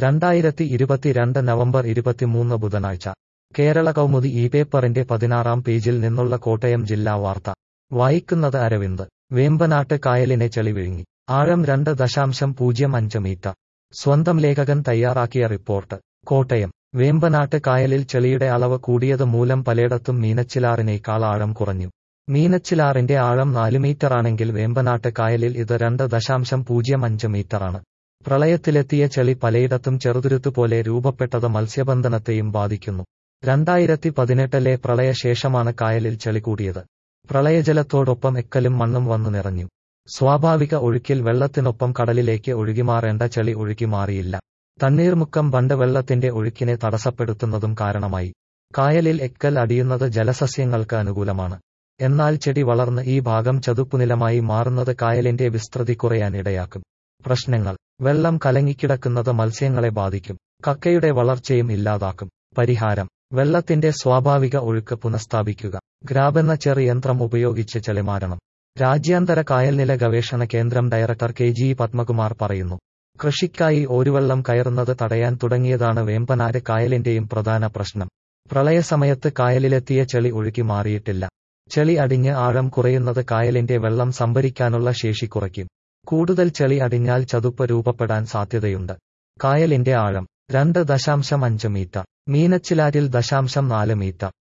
രണ്ടായിരത്തി ഇരുപത്തിരണ്ട് നവംബർ ഇരുപത്തിമൂന്ന് ബുധനാഴ്ച കേരള കൗമുദി ഈ പേപ്പറിന്റെ പതിനാറാം പേജിൽ നിന്നുള്ള കോട്ടയം ജില്ലാ വാർത്ത വായിക്കുന്നത് അരവിന്ദ് വേമ്പനാട്ട് കായലിനെ ചെളി വിഴുങ്ങി ആഴം രണ്ട് ദശാംശം പൂജ്യം അഞ്ച് മീറ്റർ സ്വന്തം ലേഖകൻ തയ്യാറാക്കിയ റിപ്പോർട്ട് കോട്ടയം വേമ്പനാട്ട് കായലിൽ ചെളിയുടെ അളവ് കൂടിയത് മൂലം പലയിടത്തും മീനച്ചിലാറിനേക്കാൾ ആഴം കുറഞ്ഞു മീനച്ചിലാറിന്റെ ആഴം നാല് മീറ്ററാണെങ്കിൽ വേമ്പനാട്ട് കായലിൽ ഇത് രണ്ട് ദശാംശം പൂജ്യം അഞ്ച് മീറ്ററാണ് പ്രളയത്തിലെത്തിയ ചെളി പലയിടത്തും ചെറുതുരുത്തുപോലെ രൂപപ്പെട്ടത് മത്സ്യബന്ധനത്തെയും ബാധിക്കുന്നു രണ്ടായിരത്തി പതിനെട്ടിലെ പ്രളയശേഷമാണ് കായലിൽ ചെളി കൂടിയത് പ്രളയജലത്തോടൊപ്പം എക്കലും മണ്ണും വന്നു നിറഞ്ഞു സ്വാഭാവിക ഒഴുക്കിൽ വെള്ളത്തിനൊപ്പം കടലിലേക്ക് ഒഴുകിമാറേണ്ട ചെളി ഒഴുകി മാറിയില്ല തണ്ണീർമുക്കം ബണ്ട് വെള്ളത്തിന്റെ ഒഴുക്കിനെ തടസ്സപ്പെടുത്തുന്നതും കാരണമായി കായലിൽ എക്കൽ അടിയുന്നത് ജലസസ്യങ്ങൾക്ക് അനുകൂലമാണ് എന്നാൽ ചെടി വളർന്ന് ഈ ഭാഗം ചതുപ്പുനിലമായി മാറുന്നത് കായലിന്റെ വിസ്തൃതി കുറയാൻ ഇടയാക്കും പ്രശ്നങ്ങൾ വെള്ളം കലങ്ങിക്കിടക്കുന്നത് മത്സ്യങ്ങളെ ബാധിക്കും കക്കയുടെ വളർച്ചയും ഇല്ലാതാക്കും പരിഹാരം വെള്ളത്തിന്റെ സ്വാഭാവിക ഒഴുക്ക് പുനഃസ്ഥാപിക്കുക ഗ്രാബെന്ന ചെറിയന്ത്രം ഉപയോഗിച്ച് ചെളിമാരണം രാജ്യാന്തര കായൽനില ഗവേഷണ കേന്ദ്രം ഡയറക്ടർ കെ ജി പത്മകുമാർ പറയുന്നു കൃഷിക്കായി ഓരുവെള്ളം കയറുന്നത് തടയാൻ തുടങ്ങിയതാണ് വേമ്പനാട് കായലിന്റെയും പ്രധാന പ്രശ്നം പ്രളയസമയത്ത് കായലിലെത്തിയ ചെളി ഒഴുകി മാറിയിട്ടില്ല ചെളി അടിഞ്ഞ് ആഴം കുറയുന്നത് കായലിന്റെ വെള്ളം സംഭരിക്കാനുള്ള ശേഷി കുറയ്ക്കും കൂടുതൽ ചെളി അടിഞ്ഞാൽ ചതുപ്പ് രൂപപ്പെടാൻ സാധ്യതയുണ്ട് കായലിന്റെ ആഴം രണ്ട് ദശാംശം അഞ്ച് മീറ്റർ മീനച്ചിലാറ്റിൽ ദശാംശം നാല് മീറ്റർ